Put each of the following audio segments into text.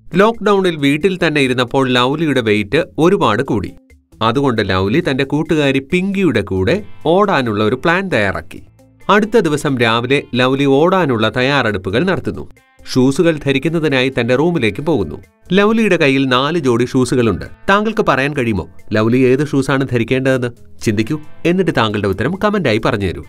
ലോക്ക്ഡൌണിൽ വീട്ടിൽ തന്നെ ഇരുന്നപ്പോൾ ലൗലിയുടെ വെയിറ്റ് ഒരുപാട് കൂടി അതുകൊണ്ട് ലൗലി തന്റെ കൂട്ടുകാരി പിങ്കിയുടെ കൂടെ ഓടാനുള്ള ഒരു പ്ലാൻ തയ്യാറാക്കി അടുത്ത ദിവസം രാവിലെ ലൗലി ഓടാനുള്ള തയ്യാറെടുപ്പുകൾ നടത്തുന്നു ഷൂസുകൾ ധരിക്കുന്നതിനായി തന്റെ റൂമിലേക്ക് പോകുന്നു ലൗലിയുടെ കയ്യിൽ നാല് ജോഡി ഷൂസുകളുണ്ട് താങ്കൾക്ക് പറയാൻ കഴിയുമോ ലൗലി ഏത് ഷൂസാണ് ധരിക്കേണ്ടതെന്ന് ചിന്തിക്കൂ എന്നിട്ട് താങ്കളുടെ ഉത്തരം കമന്റായി പറഞ്ഞുതരൂ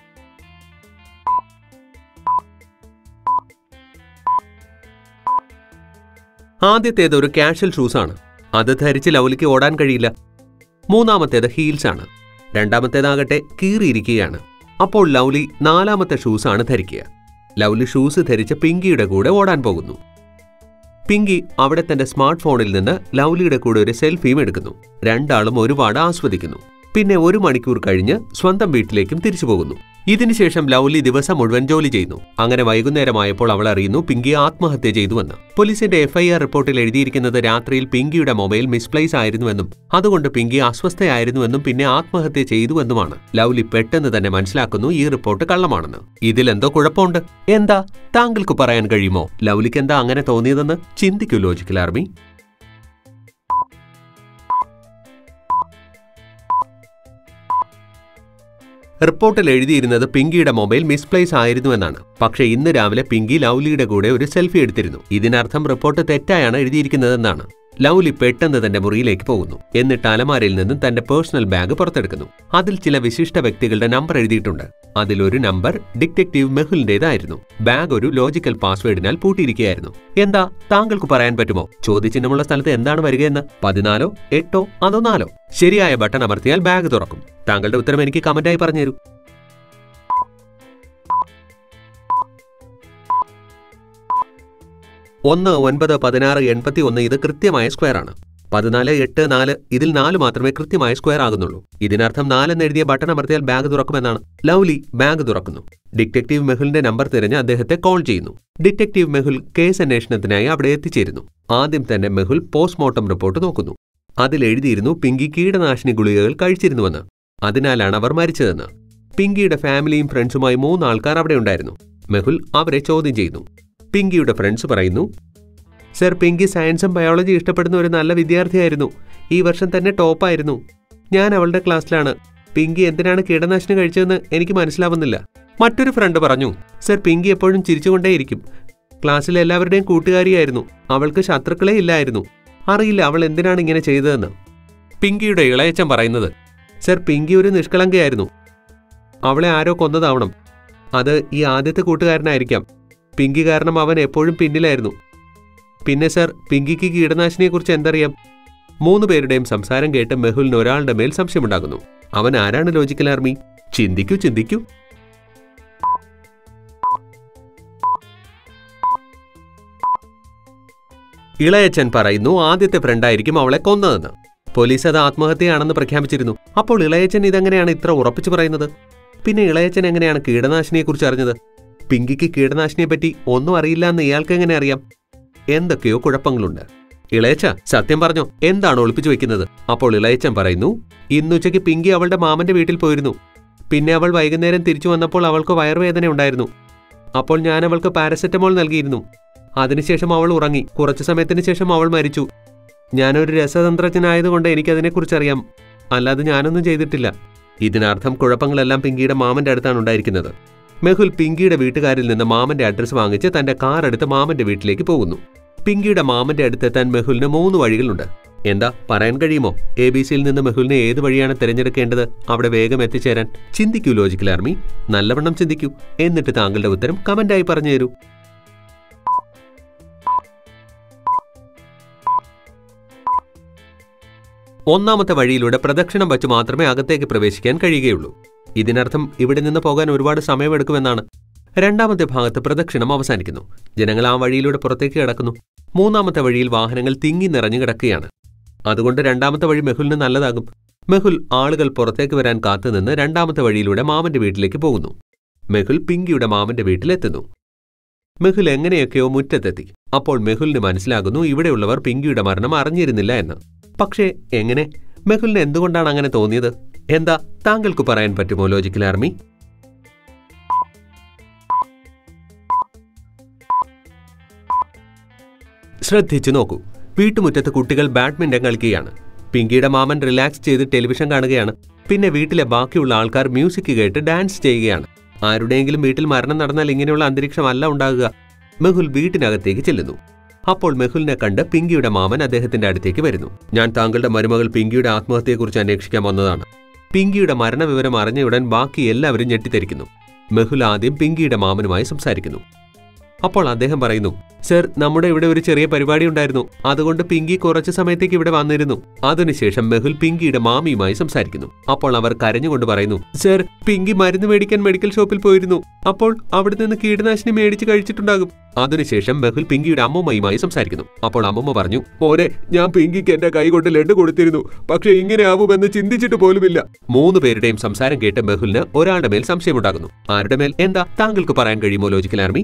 ആദ്യത്തേത് ഒരു കാഷ്വൽ ഷൂസാണ് അത് ധരിച്ച് ലൗലിക്ക് ഓടാൻ കഴിയില്ല മൂന്നാമത്തേത് ഹീൽസ് ആണ് രണ്ടാമത്തേതാകട്ടെ കീറിയിരിക്കുകയാണ് അപ്പോൾ ലൗലി നാലാമത്തെ ഷൂസാണ് ധരിക്കുക ലൗലി ഷൂസ് ധരിച്ച് പിങ്കിയുടെ കൂടെ ഓടാൻ പോകുന്നു പിങ്കി അവിടെ തന്റെ സ്മാർട്ട് ഫോണിൽ നിന്ന് ലൗലിയുടെ കൂടെ ഒരു സെൽഫിയും എടുക്കുന്നു രണ്ടാളും ഒരുപാട് ആസ്വദിക്കുന്നു പിന്നെ ഒരു മണിക്കൂർ കഴിഞ്ഞ് സ്വന്തം വീട്ടിലേക്കും തിരിച്ചു പോകുന്നു ഇതിനുശേഷം ലൗലി ദിവസം മുഴുവൻ ജോലി ചെയ്യുന്നു അങ്ങനെ വൈകുന്നേരമായപ്പോൾ അവൾ അറിയുന്നു പിങ്കി ആത്മഹത്യ ചെയ്തുവെന്ന് പോലീസിന്റെ എഫ്ഐആർ റിപ്പോർട്ടിൽ എഴുതിയിരിക്കുന്നത് രാത്രിയിൽ പിങ്കിയുടെ മൊബൈൽ മിസ്പ്ലേസ് ആയിരുന്നുവെന്നും അതുകൊണ്ട് പിങ്കി അസ്വസ്ഥയായിരുന്നുവെന്നും പിന്നെ ആത്മഹത്യ ചെയ്തുവെന്നുമാണ് ലൗലി പെട്ടെന്ന് തന്നെ മനസ്സിലാക്കുന്നു ഈ റിപ്പോർട്ട് കള്ളമാണെന്ന് ഇതിലെന്തോ കുഴപ്പമുണ്ട് എന്താ താങ്കൾക്ക് പറയാൻ കഴിയുമോ ലൗലിക്ക് എന്താ അങ്ങനെ തോന്നിയതെന്ന് ചിന്തിക്കൂ ലോജിക്കൽ ആർമി റിപ്പോർട്ടിൽ എഴുതിയിരുന്നത് പിങ്കിയുടെ മൊബൈൽ മിസ്പ്ലേസ് ആയിരുന്നുവെന്നാണ് പക്ഷേ ഇന്ന് രാവിലെ പിങ്കി ലൗലിയുടെ കൂടെ ഒരു സെൽഫി എടുത്തിരുന്നു ഇതിനർത്ഥം റിപ്പോർട്ട് തെറ്റായാണ് എഴുതിയിരിക്കുന്നതെന്നാണ് ലൗലി പെട്ടെന്ന് തന്റെ മുറിയിലേക്ക് പോകുന്നു എന്നിട്ട് അലമാരയിൽ നിന്നും തന്റെ പേഴ്സണൽ ബാഗ് പുറത്തെടുക്കുന്നു അതിൽ ചില വിശിഷ്ട വ്യക്തികളുടെ നമ്പർ എഴുതിയിട്ടുണ്ട് അതിലൊരു നമ്പർ ഡിറ്റക്റ്റീവ് മെഹുലിന്റേതായിരുന്നു ബാഗ് ഒരു ലോജിക്കൽ പാസ്വേഡിനാൽ പൂട്ടിയിരിക്കുകയായിരുന്നു എന്താ താങ്കൾക്ക് പറയാൻ പറ്റുമോ ചോദ്യചിഹ്നമുള്ള സ്ഥലത്ത് എന്താണ് വരികയെന്ന് പതിനാലോ എട്ടോ അതോ നാലോ ശരിയായ ബട്ടൺ അമർത്തിയാൽ ബാഗ് തുറക്കും താങ്കളുടെ ഉത്തരം എനിക്ക് കമന്റായി പറഞ്ഞുതരൂ ഒന്ന് ഒൻപത് പതിനാറ് എൺപത്തി ഒന്ന് ഇത് കൃത്യമായ സ്ക്വയർ ആണ് പതിനാല് എട്ട് നാല് ഇതിൽ നാല് മാത്രമേ കൃത്യമായ സ്ക്വയർ ആകുന്നുള്ളൂ ഇതിനർത്ഥം നാലെന്ന് എഴുതിയ ബട്ടൺ അമർത്തിയാൽ ബാഗ് തുറക്കുമെന്നാണ് ലൗലി ബാഗ് തുറക്കുന്നു ഡിറ്റക്റ്റീവ് മെഹുലിന്റെ നമ്പർ തിരഞ്ഞ് അദ്ദേഹത്തെ കോൾ ചെയ്യുന്നു ഡിറ്റക്റ്റീവ് മെഹുൽ കേസ് അന്വേഷണത്തിനായി അവിടെ എത്തിച്ചേരുന്നു ആദ്യം തന്നെ മെഹുൽ പോസ്റ്റ്മോർട്ടം റിപ്പോർട്ട് നോക്കുന്നു അതിൽ എഴുതിയിരുന്നു പിങ്കി കീടനാശിനി ഗുളികകൾ കഴിച്ചിരുന്നുവെന്ന് അതിനാലാണ് അവർ മരിച്ചതെന്ന് പിങ്കിയുടെ ഫാമിലിയും ഫ്രണ്ട്സുമായി മൂന്ന് ആൾക്കാർ അവിടെ ഉണ്ടായിരുന്നു മെഹുൽ അവരെ ചോദ്യം ചെയ്യുന്നു പിങ്കിയുടെ ഫ്രണ്ട്സ് പറയുന്നു സർ പിങ്കി സയൻസും ബയോളജി ഇഷ്ടപ്പെടുന്ന ഒരു നല്ല വിദ്യാർത്ഥിയായിരുന്നു ഈ വർഷം തന്നെ ടോപ്പായിരുന്നു ഞാൻ അവളുടെ ക്ലാസ്സിലാണ് പിങ്കി എന്തിനാണ് കീടനാശിനി കഴിച്ചതെന്ന് എനിക്ക് മനസ്സിലാവുന്നില്ല മറ്റൊരു ഫ്രണ്ട് പറഞ്ഞു സർ പിങ്കി എപ്പോഴും ചിരിച്ചുകൊണ്ടേയിരിക്കും ക്ലാസ്സിലെ എല്ലാവരുടെയും കൂട്ടുകാരിയായിരുന്നു അവൾക്ക് ശത്രുക്കളെ ഇല്ലായിരുന്നു അറിയില്ല അവൾ എന്തിനാണ് ഇങ്ങനെ ചെയ്തതെന്ന് പിങ്കിയുടെ ഇളയച്ചൻ പറയുന്നത് സർ പിങ്കി ഒരു നിഷ്കളങ്കയായിരുന്നു അവളെ ആരോ കൊന്നതാവണം അത് ഈ ആദ്യത്തെ കൂട്ടുകാരനായിരിക്കാം പിങ്കി കാരണം അവൻ എപ്പോഴും പിന്നിലായിരുന്നു പിന്നെ സർ പിങ്കിക്ക് കീടനാശിനിയെക്കുറിച്ച് എന്തറിയാം മൂന്ന് പേരുടെയും സംസാരം കേട്ട് മെഹുലിന് ഒരാളുടെ മേൽ സംശയമുണ്ടാകുന്നു അവൻ ആരാണ് ലോജിക്കൽ ആർമി ചിന്തിക്കൂ ചിന്തിക്കൂ ഇളയച്ചൻ പറയുന്നു ആദ്യത്തെ ഫ്രണ്ടായിരിക്കും അവളെ കൊന്നതെന്ന് പോലീസ് അത് ആത്മഹത്യയാണെന്ന് പ്രഖ്യാപിച്ചിരുന്നു അപ്പോൾ ഇളയച്ചൻ ഇതെങ്ങനെയാണ് ഇത്ര ഉറപ്പിച്ചു പറയുന്നത് പിന്നെ ഇളയച്ചൻ എങ്ങനെയാണ് കീടനാശിനിയെക്കുറിച്ച് അറിഞ്ഞത് പിങ്കിക്ക് കീടനാശിനിയെപ്പറ്റി ഒന്നും അറിയില്ല എന്ന് ഇയാൾക്ക് എങ്ങനെ അറിയാം എന്തൊക്കെയോ കുഴപ്പങ്ങളുണ്ട് ഇളയച്ച സത്യം പറഞ്ഞോ എന്താണ് ഒളിപ്പിച്ചു വെക്കുന്നത് അപ്പോൾ ഇളയച്ചൻ പറയുന്നു ഇന്നുച്ചയ്ക്ക് പിങ്കി അവളുടെ മാമന്റെ വീട്ടിൽ പോയിരുന്നു പിന്നെ അവൾ വൈകുന്നേരം തിരിച്ചു വന്നപ്പോൾ അവൾക്ക് വയറുവേദന ഉണ്ടായിരുന്നു അപ്പോൾ ഞാൻ അവൾക്ക് പാരസെറ്റമോൾ നൽകിയിരുന്നു അതിനുശേഷം അവൾ ഉറങ്ങി കുറച്ചു സമയത്തിന് ശേഷം അവൾ മരിച്ചു ഞാനൊരു രസതന്ത്രജ്ഞനായതുകൊണ്ട് എനിക്കതിനെക്കുറിച്ച് അറിയാം അല്ലാതെ ഞാനൊന്നും ചെയ്തിട്ടില്ല ഇതിനർത്ഥം കുഴപ്പങ്ങളെല്ലാം പിങ്കിയുടെ മാമന്റെ അടുത്താണ് ഉണ്ടായിരിക്കുന്നത് മെഹുൽ പിങ്കിയുടെ വീട്ടുകാരിൽ നിന്ന് മാമന്റെ അഡ്രസ് വാങ്ങിച്ച് തന്റെ കാർ എടുത്ത് മാമന്റെ വീട്ടിലേക്ക് പോകുന്നു പിങ്കിയുടെ മാമന്റെ അടുത്തെത്താൻ മെഹുലിന് മൂന്ന് വഴികളുണ്ട് എന്താ പറയാൻ കഴിയുമോ എ ബി സിയിൽ നിന്ന് മെഹുലിനെ ഏത് വഴിയാണ് തിരഞ്ഞെടുക്കേണ്ടത് അവിടെ വേഗം എത്തിച്ചേരാൻ ചിന്തിക്കൂ ലോജിക്കൽ ആർമി നല്ലവണ്ണം ചിന്തിക്കൂ എന്നിട്ട് താങ്കളുടെ ഉത്തരം കമന്റായി പറഞ്ഞു തരൂ ഒന്നാമത്തെ വഴിയിലൂടെ പ്രദക്ഷിണം വച്ച് മാത്രമേ അകത്തേക്ക് പ്രവേശിക്കാൻ കഴിയുകയുള്ളൂ ഇതിനർത്ഥം ഇവിടെ നിന്ന് പോകാൻ ഒരുപാട് സമയമെടുക്കുമെന്നാണ് രണ്ടാമത്തെ ഭാഗത്ത് പ്രദക്ഷിണം അവസാനിക്കുന്നു ജനങ്ങൾ ആ വഴിയിലൂടെ പുറത്തേക്ക് കിടക്കുന്നു മൂന്നാമത്തെ വഴിയിൽ വാഹനങ്ങൾ തിങ്ങി നിറഞ്ഞു കിടക്കുകയാണ് അതുകൊണ്ട് രണ്ടാമത്തെ വഴി മെഹുലിന് നല്ലതാകും മെഹുൽ ആളുകൾ പുറത്തേക്ക് വരാൻ കാത്തുനിന്ന് രണ്ടാമത്തെ വഴിയിലൂടെ മാമന്റെ വീട്ടിലേക്ക് പോകുന്നു മെഹുൽ പിങ്കിയുടെ മാമന്റെ വീട്ടിലെത്തുന്നു മെഹുൽ എങ്ങനെയൊക്കെയോ മുറ്റത്തെത്തി അപ്പോൾ മെഹുലിന് മനസ്സിലാകുന്നു ഇവിടെയുള്ളവർ പിങ്കിയുടെ മരണം അറിഞ്ഞിരുന്നില്ല എന്ന് പക്ഷേ എങ്ങനെ മെഹുലിന് എന്തുകൊണ്ടാണ് അങ്ങനെ തോന്നിയത് എന്താ താങ്കൾക്ക് പറയാൻ പറ്റുമോ ലോജിക്കൽ ആർമി ശ്രദ്ധിച്ചു നോക്കൂ വീട്ടുമുറ്റത്ത് കുട്ടികൾ ബാഡ്മിന്റൺ കളിക്കുകയാണ് പിങ്കിയുടെ മാമൻ റിലാക്സ് ചെയ്ത് ടെലിവിഷൻ കാണുകയാണ് പിന്നെ വീട്ടിലെ ബാക്കിയുള്ള ആൾക്കാർ മ്യൂസിക് കേട്ട് ഡാൻസ് ചെയ്യുകയാണ് ആരുടെയെങ്കിലും വീട്ടിൽ മരണം നടന്നാൽ ഇങ്ങനെയുള്ള അന്തരീക്ഷമല്ല ഉണ്ടാകുക മെഹുൽ വീട്ടിനകത്തേക്ക് ചെല്ലുന്നു അപ്പോൾ മെഹുലിനെ കണ്ട് പിങ്കിയുടെ മാമൻ അദ്ദേഹത്തിന്റെ അടുത്തേക്ക് വരുന്നു ഞാൻ താങ്കളുടെ മരുമകൾ പിങ്കിയുടെ ആത്മഹത്യയെക്കുറിച്ച് അന്വേഷിക്കാൻ വന്നതാണ് പിങ്കിയുടെ മരണവിവരം അറിഞ്ഞയുടൻ ബാക്കി എല്ലാവരും ഞെട്ടിത്തെരിക്കുന്നു മെഹുൽ ആദ്യം പിങ്കിയുടെ മാമനുമായി സംസാരിക്കുന്നു അപ്പോൾ അദ്ദേഹം പറയുന്നു സർ നമ്മുടെ ഇവിടെ ഒരു ചെറിയ പരിപാടി ഉണ്ടായിരുന്നു അതുകൊണ്ട് പിങ്കി കുറച്ചു സമയത്തേക്ക് ഇവിടെ വന്നിരുന്നു അതിനുശേഷം മെഹുൽ പിങ്കിയുടെ മാമിയുമായി സംസാരിക്കുന്നു അപ്പോൾ അവർ കരഞ്ഞുകൊണ്ട് പറയുന്നു സർ പിങ്കി മരുന്ന് മേടിക്കാൻ മെഡിക്കൽ ഷോപ്പിൽ പോയിരുന്നു അപ്പോൾ അവിടെ നിന്ന് കീടനാശിനി മേടിച്ച് കഴിച്ചിട്ടുണ്ടാകും അതിനുശേഷം മെഹുൽ പിങ്കിയുടെ അമ്മൂമ്മയുമായി സംസാരിക്കുന്നു അപ്പോൾ അമ്മൂമ്മ പറഞ്ഞു മോനെ ഞാൻ പിങ്കിക്ക് എന്റെ കൈ കൊണ്ട് ലഡു കൊടുത്തിരുന്നു പക്ഷെ ഇങ്ങനെ ആവുമെന്ന് ചിന്തിച്ചിട്ട് പോലുമില്ല മൂന്ന് പേരുടെയും സംസാരം കേട്ട് മെഹുലിന് ഒരാളുടെ മേൽ സംശയമുണ്ടാകുന്നു ആരുടെ മേൽ എന്താ താങ്കൾക്ക് പറയാൻ കഴിയുമോ ലോജിക്കൽ ആർമി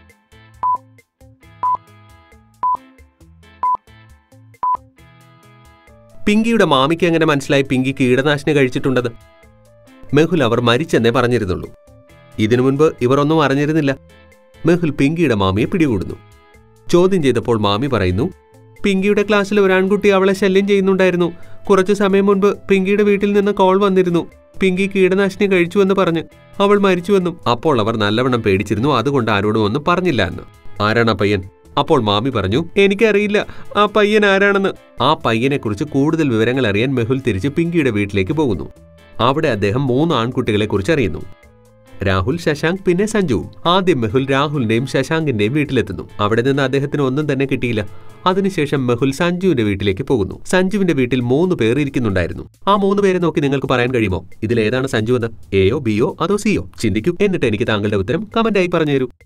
പിങ്കിയുടെ മാമിക്ക് എങ്ങനെ മനസ്സിലായി പിങ്കി കീടനാശിനി കഴിച്ചിട്ടുണ്ടത് മെഹുൽ അവർ മരിച്ചെന്നേ പറഞ്ഞിരുന്നുള്ളൂ ഇതിനു മുൻപ് ഇവർ ഒന്നും അറിഞ്ഞിരുന്നില്ല മെഹുൽ പിങ്കിയുടെ മാമിയെ പിടികൂടുന്നു ചോദ്യം ചെയ്തപ്പോൾ മാമി പറയുന്നു പിങ്കിയുടെ ക്ലാസ്സിൽ ഒരു ആൺകുട്ടി അവളെ ശല്യം ചെയ്യുന്നുണ്ടായിരുന്നു കുറച്ചു സമയം മുൻപ് പിങ്കിയുടെ വീട്ടിൽ നിന്ന് കോൾ വന്നിരുന്നു പിങ്കി കീടനാശിനി കഴിച്ചുവെന്ന് പറഞ്ഞ് അവൾ മരിച്ചുവെന്നും അപ്പോൾ അവർ നല്ലവണ്ണം പേടിച്ചിരുന്നു അതുകൊണ്ട് ആരോടും ഒന്നും പറഞ്ഞില്ല എന്ന് ആരാണ് ആ പയ്യൻ അപ്പോൾ മാമി പറഞ്ഞു എനിക്കറിയില്ല ആ പയ്യൻ ആരാണെന്ന് ആ പയ്യനെക്കുറിച്ച് കൂടുതൽ വിവരങ്ങൾ അറിയാൻ മെഹുൽ തിരിച്ച് പിങ്കിയുടെ വീട്ടിലേക്ക് പോകുന്നു അവിടെ അദ്ദേഹം മൂന്ന് ആൺകുട്ടികളെ കുറിച്ച് അറിയുന്നു രാഹുൽ ശശാങ്ക് പിന്നെ സഞ്ജുവും ആദ്യം മെഹുൽ രാഹുലിന്റെയും ശശാങ്കിന്റെയും വീട്ടിലെത്തുന്നു അവിടെ നിന്ന് അദ്ദേഹത്തിന് ഒന്നും തന്നെ കിട്ടിയില്ല അതിനുശേഷം മെഹുൽ സഞ്ജുവിന്റെ വീട്ടിലേക്ക് പോകുന്നു സഞ്ജുവിന്റെ വീട്ടിൽ മൂന്ന് പേർ ഇരിക്കുന്നുണ്ടായിരുന്നു ആ മൂന്ന് പേരെ നോക്കി നിങ്ങൾക്ക് പറയാൻ കഴിയുമോ ഇതിൽ ഏതാണ് സഞ്ജു എന്ന് എയോ ബിയോ അതോ സിയോ ചിന്തിക്കൂ എന്നിട്ട് എനിക്ക് താങ്കളുടെ ഉത്തരം കമന്റായി പറഞ്ഞു തരൂ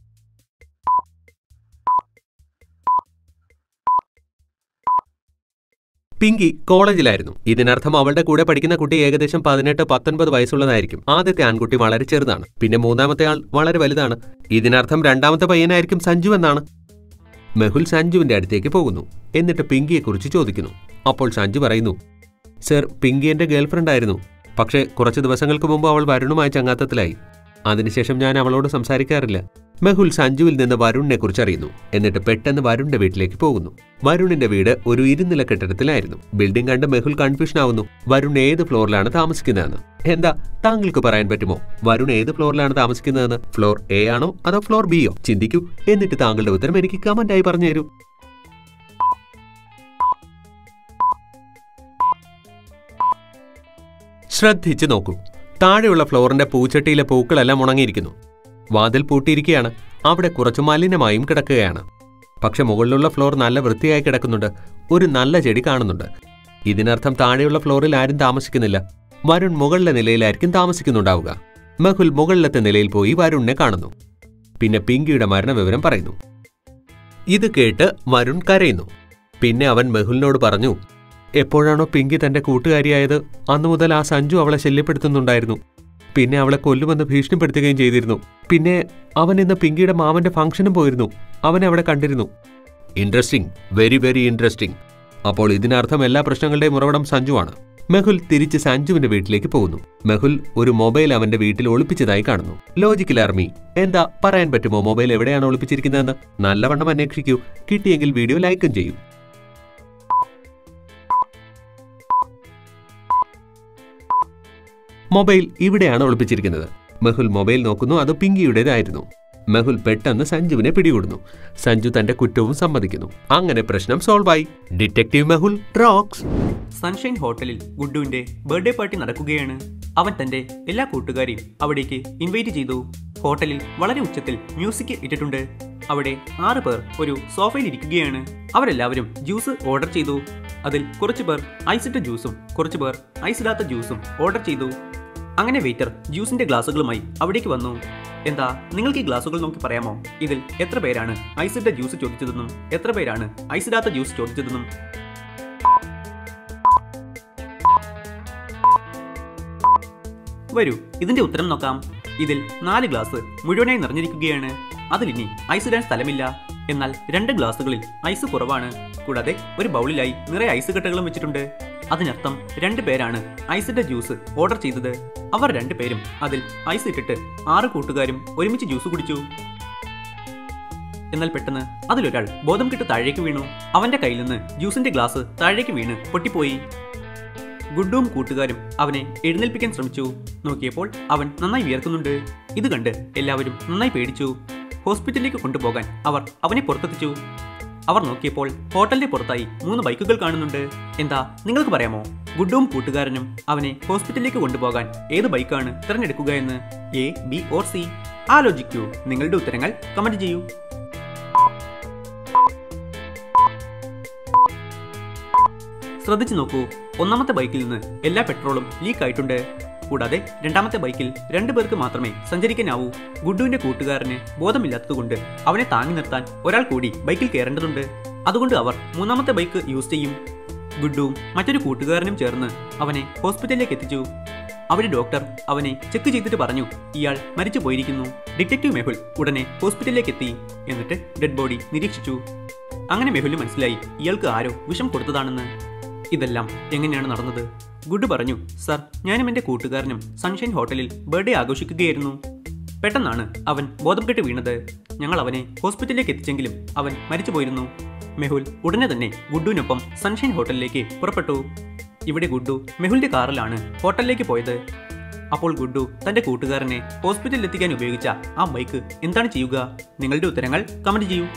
പിങ്കി കോളേജിലായിരുന്നു ഇതിനർത്ഥം അവളുടെ കൂടെ പഠിക്കുന്ന കുട്ടി ഏകദേശം പതിനെട്ട് പത്തൊൻപത് വയസ്സുള്ളതായിരിക്കും ആദ്യത്തെ ആൺകുട്ടി വളരെ ചെറുതാണ് പിന്നെ മൂന്നാമത്തെ ആൾ വളരെ വലുതാണ് ഇതിനർത്ഥം രണ്ടാമത്തെ പയ്യനായിരിക്കും സഞ്ജു എന്നാണ് മെഹുൽ സഞ്ജുവിന്റെ അടുത്തേക്ക് പോകുന്നു എന്നിട്ട് പിങ്കിയെക്കുറിച്ച് ചോദിക്കുന്നു അപ്പോൾ സഞ്ജു പറയുന്നു സർ പിങ്കി എന്റെ ഗേൾഫ്രണ്ട് ആയിരുന്നു പക്ഷേ കുറച്ച് ദിവസങ്ങൾക്ക് മുമ്പ് അവൾ വരുണുമായി ചങ്ങാത്തത്തിലായി അതിനുശേഷം ഞാൻ അവളോട് സംസാരിക്കാറില്ല മെഹുൽ സഞ്ജുവിൽ നിന്ന് വരുണിനെ കുറിച്ച് അറിയുന്നു എന്നിട്ട് പെട്ടെന്ന് വരുണിന്റെ വീട്ടിലേക്ക് പോകുന്നു വരുണിന്റെ വീട് ഒരു ഇരുനില കെട്ടിടത്തിലായിരുന്നു ബിൽഡിംഗ് കണ്ട് മെഹുൽ കൺഫ്യൂഷൻ ആവുന്നു വരുൺ ഏത് ഫ്ലോറിലാണ് താമസിക്കുന്നതെന്ന് എന്താ താങ്കൾക്ക് പറയാൻ പറ്റുമോ വരുൺ ഏത് ഫ്ലോറിലാണ് താമസിക്കുന്നതെന്ന് ഫ്ലോർ എ ആണോ അതോ ഫ്ലോർ ബിയോ ചിന്തിക്കൂ എന്നിട്ട് താങ്കളുടെ ഉത്തരം എനിക്ക് കമന്റായി പറഞ്ഞു തരൂ ശ്രദ്ധിച്ചു നോക്കൂ താഴെയുള്ള ഫ്ലോറിന്റെ പൂച്ചട്ടിയിലെ പൂക്കളെല്ലാം ഉണങ്ങിയിരിക്കുന്നു വാതിൽ പൂട്ടിയിരിക്കുകയാണ് അവിടെ കുറച്ച് മലിനമായും കിടക്കുകയാണ് പക്ഷെ മുകളിലുള്ള ഫ്ലോർ നല്ല വൃത്തിയായി കിടക്കുന്നുണ്ട് ഒരു നല്ല ചെടി കാണുന്നുണ്ട് ഇതിനർത്ഥം താഴെയുള്ള ഫ്ലോറിൽ ആരും താമസിക്കുന്നില്ല വരുൺ മുകളിലെ നിലയിലായിരിക്കും താമസിക്കുന്നുണ്ടാവുക മഹുൽ മുകളിലത്തെ നിലയിൽ പോയി വരുണിനെ കാണുന്നു പിന്നെ പിങ്കിയുടെ മരണവിവരം പറയുന്നു ഇത് കേട്ട് വരുൺ കരയുന്നു പിന്നെ അവൻ മെഹുലിനോട് പറഞ്ഞു എപ്പോഴാണോ പിങ്കി തന്റെ കൂട്ടുകാരിയായത് അന്നു മുതൽ ആ സഞ്ജു അവളെ ശല്യപ്പെടുത്തുന്നുണ്ടായിരുന്നു പിന്നെ അവളെ കൊല്ലുമെന്ന് ഭീഷണിപ്പെടുത്തുകയും ചെയ്തിരുന്നു പിന്നെ അവൻ ഇന്ന് പിങ്കിയുടെ മാമന്റെ ഫംഗ്ഷനും പോയിരുന്നു അവനെ അവിടെ കണ്ടിരുന്നു ഇൻട്രസ്റ്റിംഗ് വെരി വെരി ഇൻട്രസ്റ്റിംഗ് അപ്പോൾ ഇതിനർത്ഥം എല്ലാ പ്രശ്നങ്ങളുടെയും ഉറവിടം സഞ്ജുവാണ് മെഹുൽ തിരിച്ച് സഞ്ജുവിന്റെ വീട്ടിലേക്ക് പോകുന്നു മെഹുൽ ഒരു മൊബൈൽ അവന്റെ വീട്ടിൽ ഒളിപ്പിച്ചതായി കാണുന്നു ലോജിക്കൽ ആർമി എന്താ പറയാൻ പറ്റുമോ മൊബൈൽ എവിടെയാണ് ഒളിപ്പിച്ചിരിക്കുന്നതെന്ന് നല്ലവണ്ണം അന്വേഷിക്കൂ കിട്ടിയെങ്കിൽ വീഡിയോ ലൈക്കും ചെയ്യൂ മൊബൈൽ ഇവിടെയാണ് ഒളിപ്പിച്ചിരിക്കുന്നത് മെഹുൽ മൊബൈൽ നോക്കുന്നു അത് പിങ്കിയുടേതായിരുന്നു മെഹുൽ പെട്ടെന്ന് സഞ്ജുവിനെ പിടികൂടുന്നു സഞ്ജു തന്റെ കുറ്റവും സമ്മതിക്കുന്നു അങ്ങനെ പ്രശ്നം സോൾവ് ആയി ഡിറ്റക്റ്റീവ് മെഹുൽ റോക്സ് സൺഷൈൻ ഹോട്ടലിൽ ഗുഡുവിന്റെ ബർത്ത്ഡേ പാർട്ടി നടക്കുകയാണ് അവൻ തന്റെ എല്ലാ കൂട്ടുകാരെയും അവിടേക്ക് ഇൻവൈറ്റ് ചെയ്തു ഹോട്ടലിൽ വളരെ ഉച്ചത്തിൽ മ്യൂസിക് ഇട്ടിട്ടുണ്ട് അവിടെ ആറ് പേർ ഒരു സോഫയിൽ ഇരിക്കുകയാണ് അവരെല്ലാവരും ജ്യൂസ് ഓർഡർ ചെയ്തു അതിൽ കുറച്ചു പേർ ഐസിട്ട ജ്യൂസും കുറച്ചു പേർ ഐസിടാത്ത ജ്യൂസും ഓർഡർ ചെയ്തു അങ്ങനെ വെയിറ്റർ ജ്യൂസിന്റെ ഗ്ലാസുകളുമായി അവിടേക്ക് വന്നു എന്താ നിങ്ങൾക്ക് ഈ ഗ്ലാസുകൾ നോക്കി പറയാമോ ഇതിൽ എത്ര പേരാണ് ഐസിട്ട ജ്യൂസ് ചോദിച്ചതെന്നും എത്ര പേരാണ് ഐസിടാത്ത ജ്യൂസ് ചോദിച്ചതെന്നും വരൂ ഇതിന്റെ ഉത്തരം നോക്കാം ഇതിൽ നാല് ഗ്ലാസ് മുഴുവനായി നിറഞ്ഞിരിക്കുകയാണ് അതിലിനി ഐസ് ഇടാൻ സ്ഥലമില്ല എന്നാൽ രണ്ട് ഗ്ലാസുകളിൽ ഐസ് കുറവാണ് കൂടാതെ ഒരു ബൗളിലായി നിറയെ ഐസ് കട്ടകളും വെച്ചിട്ടുണ്ട് അതിനർത്ഥം രണ്ട് പേരാണ് ഐസിന്റെ ജ്യൂസ് ഓർഡർ ചെയ്തത് അവർ രണ്ടുപേരും അതിൽ ഐസ് ഇട്ടിട്ട് ആറ് കൂട്ടുകാരും ഒരുമിച്ച് ജ്യൂസ് കുടിച്ചു എന്നാൽ പെട്ടെന്ന് അതിലൊരാൾ ബോധം കെട്ട് താഴേക്ക് വീണു അവന്റെ കയ്യിൽ നിന്ന് ജ്യൂസിന്റെ ഗ്ലാസ് താഴേക്ക് വീണ് പൊട്ടിപ്പോയി ഗുഡുവും കൂട്ടുകാരും അവനെ എഴുന്നേൽപ്പിക്കാൻ ശ്രമിച്ചു നോക്കിയപ്പോൾ അവൻ നന്നായി വിയർക്കുന്നുണ്ട് ഇത് കണ്ട് എല്ലാവരും നന്നായി പേടിച്ചു ഹോസ്പിറ്റലിലേക്ക് കൊണ്ടുപോകാൻ അവർ അവനെ പുറത്തെത്തിച്ചു അവർ നോക്കിയപ്പോൾ ഹോട്ടലിന്റെ പുറത്തായി മൂന്ന് ബൈക്കുകൾ കാണുന്നുണ്ട് എന്താ നിങ്ങൾക്ക് പറയാമോ ഗുഡുവും കൂട്ടുകാരനും അവനെ ഹോസ്പിറ്റലിലേക്ക് കൊണ്ടുപോകാൻ ഏത് ബൈക്കാണ് തിരഞ്ഞെടുക്കുക എന്ന് എ ബി ഓർ സി ആലോചിക്കൂ നിങ്ങളുടെ ഉത്തരങ്ങൾ കമന്റ് ചെയ്യൂ ശ്രദ്ധിച്ചു നോക്കൂ ഒന്നാമത്തെ ബൈക്കിൽ നിന്ന് എല്ലാ പെട്രോളും ലീക്ക് ആയിട്ടുണ്ട് കൂടാതെ രണ്ടാമത്തെ ബൈക്കിൽ രണ്ടു പേർക്ക് മാത്രമേ സഞ്ചരിക്കാനാവൂ ഗുഡുവിന്റെ കൂട്ടുകാരന് ബോധമില്ലാത്തതുകൊണ്ട് അവനെ താങ്ങി നിർത്താൻ ഒരാൾ കൂടി ബൈക്കിൽ കയറേണ്ടതുണ്ട് അതുകൊണ്ട് അവർ മൂന്നാമത്തെ ബൈക്ക് യൂസ് ചെയ്യും ഗുഡുവും മറ്റൊരു കൂട്ടുകാരനും ചേർന്ന് അവനെ ഹോസ്പിറ്റലിലേക്ക് എത്തിച്ചു അവിടെ ഡോക്ടർ അവനെ ചെക്ക് ചെയ്തിട്ട് പറഞ്ഞു ഇയാൾ മരിച്ചു പോയിരിക്കുന്നു ഡിറ്റക്റ്റീവ് മെഹുൽ ഉടനെ ഹോസ്പിറ്റലിലേക്ക് എത്തി എന്നിട്ട് ഡെഡ് ബോഡി നിരീക്ഷിച്ചു അങ്ങനെ മെഹുലിന് മനസ്സിലായി ഇയാൾക്ക് ആരോ വിഷം കൊടുത്തതാണെന്ന് ഇതെല്ലാം എങ്ങനെയാണ് നടന്നത് ഗുഡ് പറഞ്ഞു സർ ഞാനും എൻ്റെ കൂട്ടുകാരനും സൺഷൈൻ ഹോട്ടലിൽ ബർത്ത്ഡേ ആഘോഷിക്കുകയായിരുന്നു പെട്ടെന്നാണ് അവൻ ബോധം കെട്ട് വീണത് ഞങ്ങൾ അവനെ ഹോസ്പിറ്റലിലേക്ക് എത്തിച്ചെങ്കിലും അവൻ മരിച്ചു പോയിരുന്നു മെഹുൽ ഉടനെ തന്നെ ഗുഡുവിനൊപ്പം സൺഷൈൻ ഹോട്ടലിലേക്ക് പുറപ്പെട്ടു ഇവിടെ ഗുഡു മെഹുലിന്റെ കാറിലാണ് ഹോട്ടലിലേക്ക് പോയത് അപ്പോൾ ഗുഡു തന്റെ കൂട്ടുകാരനെ ഹോസ്പിറ്റലിൽ എത്തിക്കാൻ ഉപയോഗിച്ച ആ ബൈക്ക് എന്താണ് ചെയ്യുക നിങ്ങളുടെ ഉത്തരങ്ങൾ കമന്റ് ചെയ്യൂ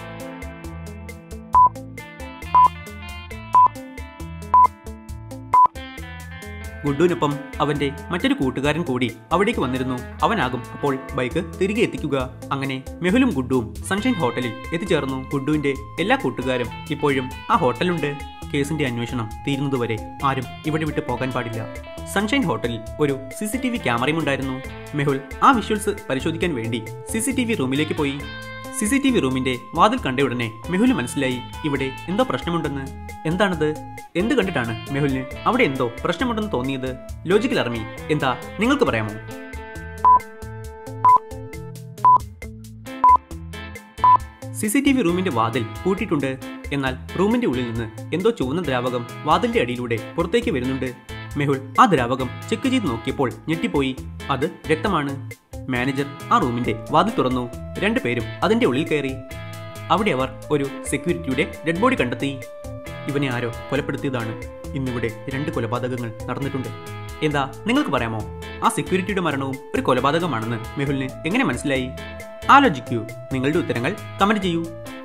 ഗുഡുവിനൊപ്പം അവന്റെ മറ്റൊരു കൂട്ടുകാരൻ കൂടി അവിടേക്ക് വന്നിരുന്നു അവനാകും അപ്പോൾ ബൈക്ക് തിരികെ എത്തിക്കുക അങ്ങനെ മെഹുലും ഗുഡുവും സൺഷൈൻ ഹോട്ടലിൽ എത്തിച്ചേർന്നു ഗുഡുവിന്റെ എല്ലാ കൂട്ടുകാരും ഇപ്പോഴും ആ ഹോട്ടലുണ്ട് കേസിന്റെ അന്വേഷണം തീരുന്നതുവരെ ആരും ഇവിടെ വിട്ട് പോകാൻ പാടില്ല സൺഷൈൻ ഹോട്ടലിൽ ഒരു സി സി ടി വി ക്യാമറയും ഉണ്ടായിരുന്നു മെഹുൽ ആ വിഷ്വൽസ് പരിശോധിക്കാൻ വേണ്ടി സി സി ടി വി റൂമിലേക്ക് പോയി സി സി ടി വി റൂമിന്റെ വാതിൽ കണ്ട ഉടനെ മെഹുലിന് മനസ്സിലായി ഇവിടെ എന്തോ പ്രശ്നമുണ്ടെന്ന് എന്താണത് എന്ത് കണ്ടിട്ടാണ് മെഹുലിന് അവിടെ എന്തോ പ്രശ്നമുണ്ടെന്ന് തോന്നിയത് ലോജിക്കൽ അർമി എന്താ നിങ്ങൾക്ക് പറയാമോ സി സി ടി വി റൂമിന്റെ വാതിൽ പൂട്ടിയിട്ടുണ്ട് എന്നാൽ റൂമിന്റെ ഉള്ളിൽ നിന്ന് എന്തോ ചുവന്ന ദ്രാവകം വാതിലിന്റെ അടിയിലൂടെ പുറത്തേക്ക് വരുന്നുണ്ട് മെഹുൽ ആ ദ്രാവകം ചെക്ക് ചെയ്ത് നോക്കിയപ്പോൾ ഞെട്ടിപ്പോയി അത് രക്തമാണ് മാനേജർ ആ റൂമിന്റെ വാതിൽ തുറന്നു രണ്ടുപേരും അതിന്റെ ഉള്ളിൽ കയറി അവിടെ അവർ ഒരു സെക്യൂരിറ്റിയുടെ ഡെഡ് ബോഡി കണ്ടെത്തി ഇവനെ ആരോ കൊലപ്പെടുത്തിയതാണ് ഇന്നിവിടെ രണ്ട് കൊലപാതകങ്ങൾ നടന്നിട്ടുണ്ട് എന്താ നിങ്ങൾക്ക് പറയാമോ ആ സെക്യൂരിറ്റിയുടെ മരണവും ഒരു കൊലപാതകമാണെന്ന് മെഹുലിന് എങ്ങനെ മനസ്സിലായി ആലോചിക്കൂ നിങ്ങളുടെ ഉത്തരങ്ങൾ കമന്റ് ചെയ്യൂ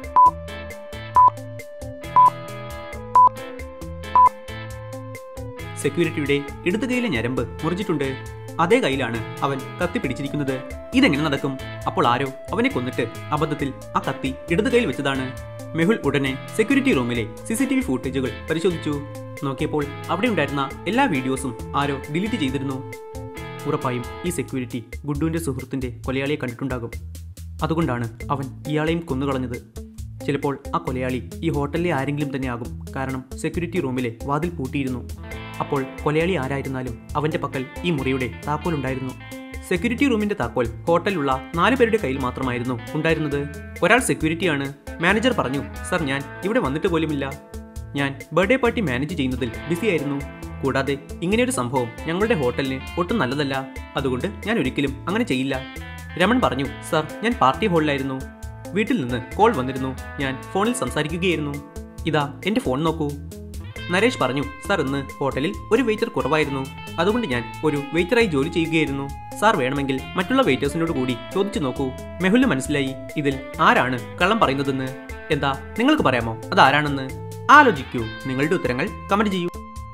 സെക്യൂരിറ്റിയുടെ ഇടത് കൈയിലെ ഞരമ്പ് മുറിച്ചിട്ടുണ്ട് അതേ കൈയിലാണ് അവൻ കത്തി പിടിച്ചിരിക്കുന്നത് ഇതെങ്ങനെ നടക്കും അപ്പോൾ ആരോ അവനെ കൊന്നിട്ട് അബദ്ധത്തിൽ ആ കത്തി ഇടത് കൈയിൽ വെച്ചതാണ് മെഹുൽ ഉടനെ സെക്യൂരിറ്റി റൂമിലെ സി സി ടി വി ഫൂട്ടേജുകൾ പരിശോധിച്ചു നോക്കിയപ്പോൾ അവിടെ ഉണ്ടായിരുന്ന എല്ലാ വീഡിയോസും ആരോ ഡിലീറ്റ് ചെയ്തിരുന്നു ഉറപ്പായും ഈ സെക്യൂരിറ്റി ഗുഡുവിന്റെ സുഹൃത്തിന്റെ കൊലയാളിയെ കണ്ടിട്ടുണ്ടാകും അതുകൊണ്ടാണ് അവൻ ഇയാളെയും കൊന്നുകളഞ്ഞത് ചിലപ്പോൾ ആ കൊലയാളി ഈ ഹോട്ടലിലെ ആരെങ്കിലും തന്നെയാകും കാരണം സെക്യൂരിറ്റി റൂമിലെ വാതിൽ പൂട്ടിയിരുന്നു അപ്പോൾ കൊലയാളി ആരായിരുന്നാലും അവന്റെ പക്കൽ ഈ മുറിയുടെ താക്കോൽ ഉണ്ടായിരുന്നു സെക്യൂരിറ്റി റൂമിന്റെ താക്കോൽ ഹോട്ടലിലുള്ള നാല് പേരുടെ കയ്യിൽ മാത്രമായിരുന്നു ഉണ്ടായിരുന്നത് ഒരാൾ സെക്യൂരിറ്റിയാണ് മാനേജർ പറഞ്ഞു സർ ഞാൻ ഇവിടെ വന്നിട്ട് പോലുമില്ല ഞാൻ ബർത്ത്ഡേ പാർട്ടി മാനേജ് ചെയ്യുന്നതിൽ ബിസിയായിരുന്നു കൂടാതെ ഇങ്ങനെയൊരു സംഭവം ഞങ്ങളുടെ ഹോട്ടലിന് ഒട്ടും നല്ലതല്ല അതുകൊണ്ട് ഞാൻ ഒരിക്കലും അങ്ങനെ ചെയ്യില്ല രമൺ പറഞ്ഞു സർ ഞാൻ പാർട്ടി ഹാളിലായിരുന്നു വീട്ടിൽ നിന്ന് കോൾ വന്നിരുന്നു ഞാൻ ഫോണിൽ സംസാരിക്കുകയായിരുന്നു ഇതാ എന്റെ ഫോൺ നോക്കൂ നരേഷ് പറഞ്ഞു സാർ ഇന്ന് ഹോട്ടലിൽ ഒരു വെയിറ്റർ കുറവായിരുന്നു അതുകൊണ്ട് ഞാൻ ഒരു വെയിറ്ററായി ജോലി ചെയ്യുകയായിരുന്നു സാർ വേണമെങ്കിൽ മറ്റുള്ള വെയിറ്റേഴ്സിനോട് കൂടി ചോദിച്ചു നോക്കൂ മെഹുലിന് മനസ്സിലായി ഇതിൽ ആരാണ് കള്ളം പറയുന്നതെന്ന് എന്താ നിങ്ങൾക്ക് പറയാമോ അതാരാണെന്ന് ആലോചിക്കൂ നിങ്ങളുടെ ഉത്തരങ്ങൾ കമന്റ് ചെയ്യൂ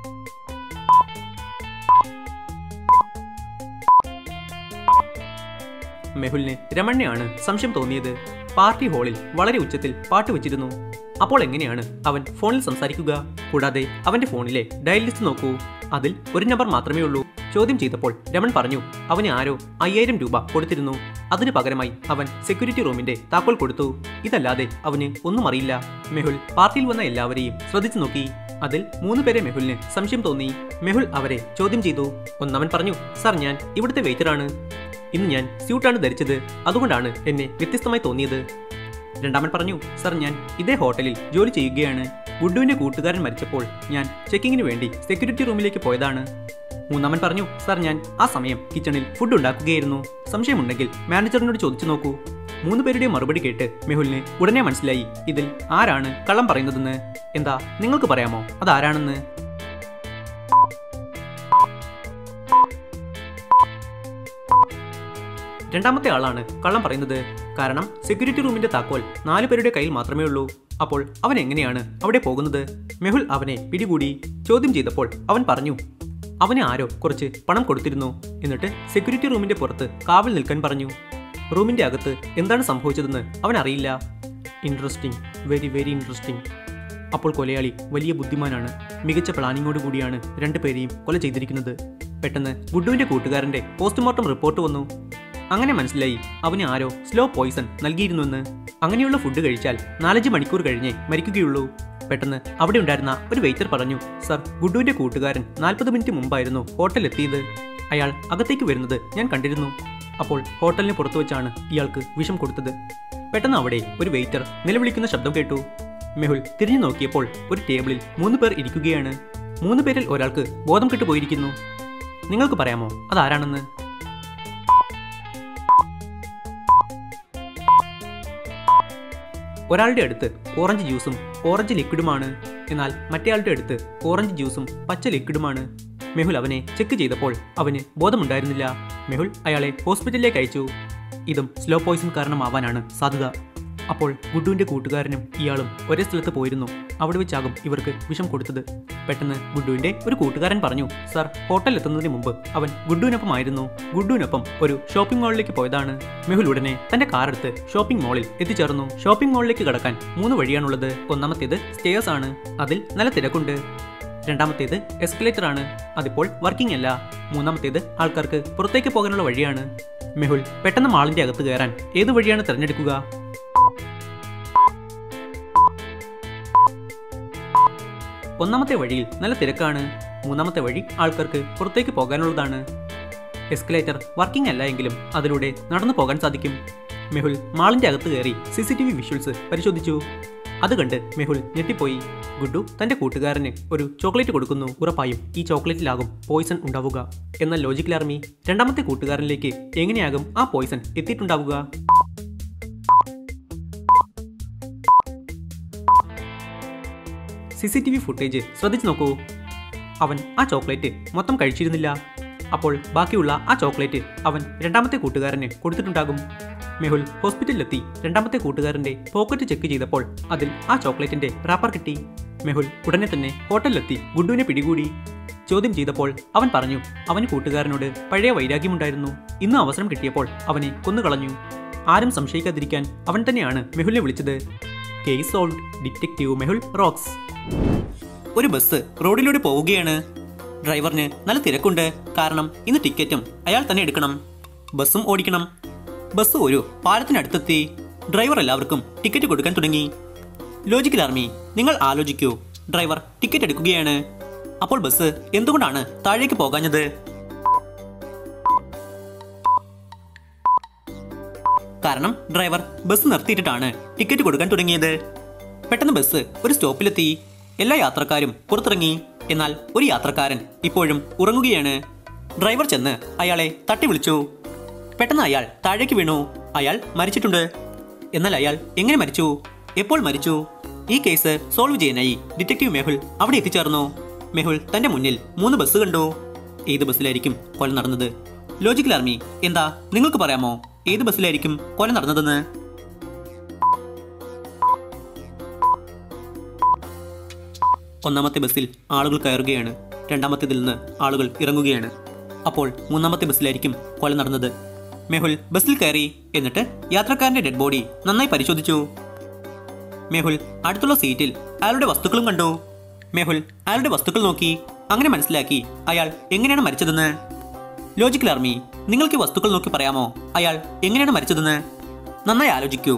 മെഹുലിന് രമണ്യാണ് സംശയം തോന്നിയത് പാർട്ടി ഹാളിൽ വളരെ ഉച്ചത്തിൽ പാട്ട് വെച്ചിരുന്നു അപ്പോൾ എങ്ങനെയാണ് അവൻ ഫോണിൽ സംസാരിക്കുക കൂടാതെ അവന്റെ ഫോണിലെ ഡയൽ ലിസ്റ്റ് നോക്കൂ അതിൽ ഒരു നമ്പർ മാത്രമേ ഉള്ളൂ ചോദ്യം ചെയ്തപ്പോൾ രമൺ പറഞ്ഞു അവന് ആരോ അയ്യായിരം രൂപ കൊടുത്തിരുന്നു അതിന് പകരമായി അവൻ സെക്യൂരിറ്റി റൂമിന്റെ താക്കോൽ കൊടുത്തു ഇതല്ലാതെ അവന് ഒന്നും അറിയില്ല മെഹുൽ പാർട്ടിയിൽ വന്ന എല്ലാവരെയും ശ്രദ്ധിച്ചു നോക്കി അതിൽ മൂന്ന് പേരെ മെഹുലിന് സംശയം തോന്നി മെഹുൽ അവരെ ചോദ്യം ചെയ്തു ഒന്നവൻ പറഞ്ഞു സാർ ഞാൻ ഇവിടുത്തെ വെയിറ്ററാണ് ഇന്ന് ഞാൻ സ്യൂട്ടാണ് ധരിച്ചത് അതുകൊണ്ടാണ് എന്നെ വ്യത്യസ്തമായി തോന്നിയത് രണ്ടാമൻ പറഞ്ഞു സർ ഞാൻ ഇതേ ഹോട്ടലിൽ ജോലി ചെയ്യുകയാണ് ഗുഡുവിന്റെ കൂട്ടുകാരൻ മരിച്ചപ്പോൾ ഞാൻ ചെക്കിങ്ങിന് വേണ്ടി സെക്യൂരിറ്റി റൂമിലേക്ക് പോയതാണ് മൂന്നാമൻ പറഞ്ഞു സർ ഞാൻ ആ സമയം കിച്ചണിൽ ഫുഡ് ഉണ്ടാക്കുകയായിരുന്നു സംശയമുണ്ടെങ്കിൽ മാനേജറിനോട് ചോദിച്ചു നോക്കൂ മൂന്ന് പേരുടെ മറുപടി കേട്ട് മെഹുലിന് ഉടനെ മനസ്സിലായി ഇതിൽ ആരാണ് കള്ളം പറയുന്നതെന്ന് എന്താ നിങ്ങൾക്ക് പറയാമോ അതാരാണെന്ന് രണ്ടാമത്തെ ആളാണ് കള്ളം പറയുന്നത് കാരണം സെക്യൂരിറ്റി റൂമിന്റെ താക്കോൽ നാല് പേരുടെ കയ്യിൽ മാത്രമേ ഉള്ളൂ അപ്പോൾ അവൻ എങ്ങനെയാണ് അവിടെ പോകുന്നത് മെഹുൽ അവനെ പിടികൂടി ചോദ്യം ചെയ്തപ്പോൾ അവൻ പറഞ്ഞു അവന് ആരോ കുറച്ച് പണം കൊടുത്തിരുന്നു എന്നിട്ട് സെക്യൂരിറ്റി റൂമിന്റെ പുറത്ത് കാവൽ നിൽക്കാൻ പറഞ്ഞു റൂമിന്റെ അകത്ത് എന്താണ് സംഭവിച്ചതെന്ന് അവൻ അറിയില്ല ഇൻട്രസ്റ്റിംഗ് വെരി വെരി ഇൻട്രസ്റ്റിംഗ് അപ്പോൾ കൊലയാളി വലിയ ബുദ്ധിമാനാണ് മികച്ച പ്ലാനിങ്ങോട് കൂടിയാണ് രണ്ടുപേരെയും കൊല ചെയ്തിരിക്കുന്നത് പെട്ടെന്ന് ഗുഡുവിന്റെ കൂട്ടുകാരന്റെ പോസ്റ്റ്മോർട്ടം റിപ്പോർട്ട് വന്നു അങ്ങനെ മനസ്സിലായി അവന് ആരോ സ്ലോ പോയിസൺ നൽകിയിരുന്നുവെന്ന് അങ്ങനെയുള്ള ഫുഡ് കഴിച്ചാൽ നാലഞ്ച് മണിക്കൂർ കഴിഞ്ഞേ മരിക്കുകയുള്ളൂ പെട്ടെന്ന് അവിടെ ഉണ്ടായിരുന്ന ഒരു വെയിറ്റർ പറഞ്ഞു സർ ഗുഡുവിന്റെ കൂട്ടുകാരൻ നാൽപ്പത് മിനിറ്റ് മുമ്പായിരുന്നു ഹോട്ടൽ എത്തിയത് അയാൾ അകത്തേക്ക് വരുന്നത് ഞാൻ കണ്ടിരുന്നു അപ്പോൾ ഹോട്ടലിന് പുറത്തു വെച്ചാണ് ഇയാൾക്ക് വിഷം കൊടുത്തത് പെട്ടെന്ന് അവിടെ ഒരു വെയിറ്റർ നിലവിളിക്കുന്ന ശബ്ദം കേട്ടു മെഹുൽ തിരിഞ്ഞു നോക്കിയപ്പോൾ ഒരു ടേബിളിൽ മൂന്ന് പേർ ഇരിക്കുകയാണ് മൂന്ന് പേരിൽ ഒരാൾക്ക് ബോധം കെട്ടു പോയിരിക്കുന്നു നിങ്ങൾക്ക് പറയാമോ അതാരാണെന്ന് ഒരാളുടെ അടുത്ത് ഓറഞ്ച് ജ്യൂസും ഓറഞ്ച് ലിക്വിഡുമാണ് എന്നാൽ മറ്റേയാളുടെ അടുത്ത് ഓറഞ്ച് ജ്യൂസും പച്ച ലിക്വിഡുമാണ് മെഹുൽ അവനെ ചെക്ക് ചെയ്തപ്പോൾ അവന് ബോധമുണ്ടായിരുന്നില്ല മെഹുൽ അയാളെ ഹോസ്പിറ്റലിലേക്ക് അയച്ചു ഇതും സ്ലോ പോയിസൺ കാരണമാവാനാണ് സാധ്യത അപ്പോൾ ഗുഡുവിന്റെ കൂട്ടുകാരനും ഇയാളും ഒരേ സ്ഥലത്ത് പോയിരുന്നു അവിടെ വെച്ചാകും ഇവർക്ക് വിഷം കൊടുത്തത് പെട്ടെന്ന് ഗുഡുവിന്റെ ഒരു കൂട്ടുകാരൻ പറഞ്ഞു സർ ഹോട്ടലിൽ എത്തുന്നതിന് മുമ്പ് അവൻ ഗുഡുവിനൊപ്പമായിരുന്നു ഗുഡുവിനൊപ്പം ഒരു ഷോപ്പിംഗ് മാളിലേക്ക് പോയതാണ് മെഹുൽ ഉടനെ തന്റെ കാറെടുത്ത് ഷോപ്പിംഗ് മാളിൽ എത്തിച്ചേർന്നു ഷോപ്പിംഗ് മാളിലേക്ക് കടക്കാൻ മൂന്ന് വഴിയാണുള്ളത് ഒന്നാമത്തേത് സ്റ്റേഴ്സ് ആണ് അതിൽ നല്ല തിരക്കുണ്ട് രണ്ടാമത്തേത് എസ്കലേറ്റർ ആണ് അതിപ്പോൾ വർക്കിംഗ് അല്ല മൂന്നാമത്തേത് ആൾക്കാർക്ക് പുറത്തേക്ക് പോകാനുള്ള വഴിയാണ് മെഹുൽ പെട്ടെന്ന് മാളിന്റെ അകത്ത് കയറാൻ ഏത് വഴിയാണ് തിരഞ്ഞെടുക്കുക ഒന്നാമത്തെ വഴിയിൽ നല്ല തിരക്കാണ് മൂന്നാമത്തെ വഴി ആൾക്കാർക്ക് പുറത്തേക്ക് പോകാനുള്ളതാണ് എസ്കലേറ്റർ വർക്കിംഗ് അല്ല എങ്കിലും അതിലൂടെ നടന്നു പോകാൻ സാധിക്കും മെഹുൽ മാളിന്റെ അകത്ത് കയറി C C T V visuals പരിശോധിച്ചു അത് കണ്ട് മെഹുൽ ഞെട്ടിപ്പോയി ഗുഡു തന്റെ കൂട്ടുകാരന് ഒരു ചോക്ലേറ്റ് കൊടുക്കുന്നു ഉറപ്പായും ഈ ചോക്ലേറ്റിലാകും പോയിസൺ ഉണ്ടാവുക എന്നാൽ ലോജിക്കൽ ആർമി രണ്ടാമത്തെ കൂട്ടുകാരനിലേക്ക് എങ്ങനെയാകും ആ പോയിസൺ എത്തിയിട്ടുണ്ടാവുക C C T V footage ശ്രദ്ധിച്ചു നോക്കൂ അവൻ ആ ചോക്ലേറ്റ് മൊത്തം കഴിച്ചിരുന്നില്ല അപ്പോൾ ബാക്കിയുള്ള ആ ചോക്ലേറ്റ് അവൻ രണ്ടാമത്തെ കൂട്ടുകാരന് കൊടുത്തിട്ടുണ്ടാകും മെഹുൽ ഹോസ്പിറ്റലിലെത്തി രണ്ടാമത്തെ കൂട്ടുകാരന്റെ പോക്കറ്റ് ചെക്ക് ചെയ്തപ്പോൾ അതിൽ ആ ചോക്ലേറ്റിന്റെ റാപ്പർ കിട്ടി മെഹുൽ ഉടനെ തന്നെ ഹോട്ടലിലെത്തി ഗുഡുവിനെ പിടികൂടി ചോദ്യം ചെയ്തപ്പോൾ അവൻ പറഞ്ഞു അവന് കൂട്ടുകാരനോട് പഴയ വൈരാഗ്യമുണ്ടായിരുന്നു ഇന്ന് അവസരം കിട്ടിയപ്പോൾ അവനെ കൊന്നുകളഞ്ഞു ആരും സംശയിക്കാതിരിക്കാൻ അവൻ തന്നെയാണ് മെഹുലിനെ വിളിച്ചത് case solve detective Mehul rocks ഒരു ബസ് റോഡിലൂടെ പോവുകയാണ് ഡ്രൈവറിന് നല്ല തിരക്കുണ്ട് കാരണം ഇന്ന് ടിക്കറ്റും അയാൾ തന്നെ എടുക്കണം ബസ്സും ഓടിക്കണം ബസ് ഒരു പാലത്തിനടുത്തെത്തി ഡ്രൈവർ എല്ലാവർക്കും ടിക്കറ്റ് കൊടുക്കാൻ തുടങ്ങി ലോജിക്കൽ ആർമി നിങ്ങൾ ആലോചിക്കൂ ഡ്രൈവർ ടിക്കറ്റ് എടുക്കുകയാണ് അപ്പോൾ ബസ് എന്തുകൊണ്ടാണ് താഴേക്ക് പോകാഞ്ഞത് കാരണം ഡ്രൈവർ ബസ് നിർത്തിയിട്ടിട്ടാണ് ടിക്കറ്റ് കൊടുക്കാൻ തുടങ്ങിയത് പെട്ടെന്ന് ബസ് ഒരു സ്റ്റോപ്പിലെത്തി എല്ലാ യാത്രക്കാരും പുറത്തിറങ്ങി എന്നാൽ ഒരു യാത്രക്കാരൻ ഇപ്പോഴും ഉറങ്ങുകയാണ് ഡ്രൈവർ ചെന്ന് അയാളെ തട്ടി വിളിച്ചു പെട്ടെന്ന് അയാൾ താഴേക്ക് വീണു അയാൾ മരിച്ചിട്ടുണ്ട് എന്നാൽ അയാൾ എങ്ങനെ മരിച്ചു എപ്പോൾ മരിച്ചു ഈ കേസ് സോൾവ് ചെയ്യാനായി ഡിറ്റക്റ്റീവ് മെഹുൽ അവിടെ എത്തിച്ചേർന്നു മെഹുൽ തന്റെ മുന്നിൽ മൂന്ന് ബസ് കണ്ടു ഏത് ബസ്സിലായിരിക്കും കൊല നടന്നത് ലോജിക്കൽ ആർമി എന്താ നിങ്ങൾക്ക് പറയാമോ ഏത് ബസ്സിലായിരിക്കും കൊല നടന്നതെന്ന് ഒന്നാമത്തെ ബസ്സിൽ ആളുകൾ കയറുകയാണ് രണ്ടാമത്തേതിൽ നിന്ന് ആളുകൾ ഇറങ്ങുകയാണ് അപ്പോൾ മൂന്നാമത്തെ ബസ്സിലായിരിക്കും കൊല നടന്നത് മെഹുൽ ബസ്സിൽ കയറി എന്നിട്ട് യാത്രക്കാരന്റെ ഡെഡ് ബോഡി നന്നായി പരിശോധിച്ചു മെഹുൽ അടുത്തുള്ള സീറ്റിൽ അയാളുടെ വസ്തുക്കളും കണ്ടു മെഹുൽ അയാളുടെ വസ്തുക്കൾ നോക്കി അങ്ങനെ മനസ്സിലാക്കി അയാൾ എങ്ങനെയാണ് മരിച്ചതെന്ന് ലോജിക്കൽ ആർമി നിങ്ങൾക്ക് ഈ വസ്തുക്കൾ നോക്കി പറയാമോ അയാൾ എങ്ങനെയാണ് മരിച്ചതെന്ന് നന്നായി ആലോചിക്കൂ